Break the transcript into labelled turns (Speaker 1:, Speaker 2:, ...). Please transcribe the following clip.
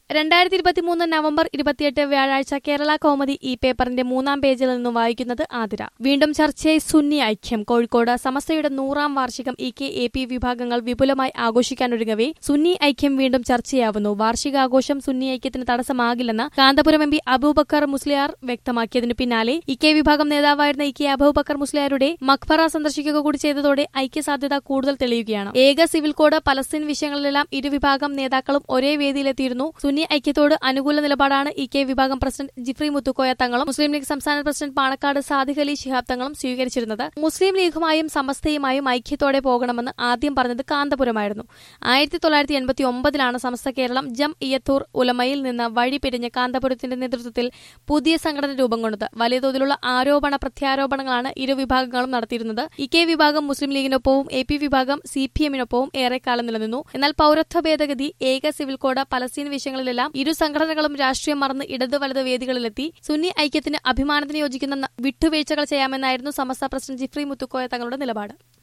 Speaker 1: രണ്ടായിരത്തി ഇരുപത്തിമൂന്ന് നവംബർ ഇരുപത്തിയെട്ട് വ്യാഴാഴ്ച കേരള കൗമുദി ഈ പേപ്പറിന്റെ മൂന്നാം പേജിൽ നിന്നും വായിക്കുന്നത് ആതിര വീണ്ടും ചർച്ചയായി സുന്നി ഐക്യം കോഴിക്കോട് സമസ്തയുടെ നൂറാം വാർഷികം ഇ കെ എ പി വിഭാഗങ്ങൾ വിപുലമായി ആഘോഷിക്കാനൊരുങ്ങവേ സുന്നി ഐക്യം വീണ്ടും ചർച്ചയാവുന്നു വാർഷികാഘോഷം സുന്നി ഐക്യത്തിന് തടസ്സമാകില്ലെന്ന് കാന്തപുരം എം പി അബൂബക്കർ മുസ്ലിയാർ വ്യക്തമാക്കിയതിനു പിന്നാലെ ഇ കെ വിഭാഗം നേതാവായിരുന്ന ഇ കെ അബൂബക്കർ മുസ്ലിയാരുടെ മഖ്ബറ സന്ദർശിക്കുക കൂടി ചെയ്തതോടെ ഐക്യസാധ്യത കൂടുതൽ തെളിയുകയാണ് ഏക സിവിൽ കോഡ് പലസ്തീൻ വിഷയങ്ങളിലെല്ലാം ഇരുവിഭാഗം നേതാക്കളും ഒരേ വേദിയിലെത്തിയിരുന്നു സുന്നി ഐക്യത്തോട് അനുകൂല നിലപാടാണ് ഇ കെ വിഭാഗം പ്രസിഡന്റ് ജിഫ്രി മുത്തുക്കോയ തങ്ങളും മുസ്ലിം ലീഗ് സംസ്ഥാന പ്രസിഡന്റ് പാണക്കാട് സാദിഖ് അലി ശിഹാബ് തങ്ങളും സ്വീകരിച്ചിരുന്നത് മുസ്ലിം ലീഗുമായും സമസ്തയുമായും ഐക്യത്തോടെ പോകണമെന്ന് ആദ്യം പറഞ്ഞത് കാന്തപുരമായിരുന്നു ആയിരത്തി തൊള്ളായിരത്തി എൺപത്തി ഒമ്പതിലാണ് സമസ്ത കേരളം ജം ഇയത്തൂർ ഉലമയിൽ നിന്ന് വഴി പിരിഞ്ഞ് കാന്തപുരത്തിന്റെ നേതൃത്വത്തിൽ പുതിയ സംഘടന രൂപം കൊണ്ടത് വലിയ തോതിലുള്ള ആരോപണ പ്രത്യാരോപണങ്ങളാണ് ഇരു വിഭാഗങ്ങളും നടത്തിയിരുന്നത് ഇ കെ വിഭാഗം മുസ്ലിം ലീഗിനൊപ്പവും എ പി വിഭാഗം സി പി എമ്മിനൊപ്പവും ഏറെക്കാലം നിലനിന്നു എന്നാൽ പൌരത്വ ഭേദഗതി ഏക സിവിൽ കോഡ് പലസ്തീൻ വിഷയങ്ങളിലെല്ലാം ഇരു സംഘടനകളും രാഷ്ട്രീയം മറന്ന് ഇടത് വലത് വേദികളിലെത്തി സുന്നി ഐക്യത്തിന് അഭിമാനത്തിന് യോജിക്കുന്ന ന- വിട്ടുവീഴ്ചകൾ ചെയ്യാമെന്നായിരുന്നു സമസ്ത പ്രസിഡന്റ് ജിഫ്രി മുത്തുക്കോയ തങ്ങളുടെ നിലപാട്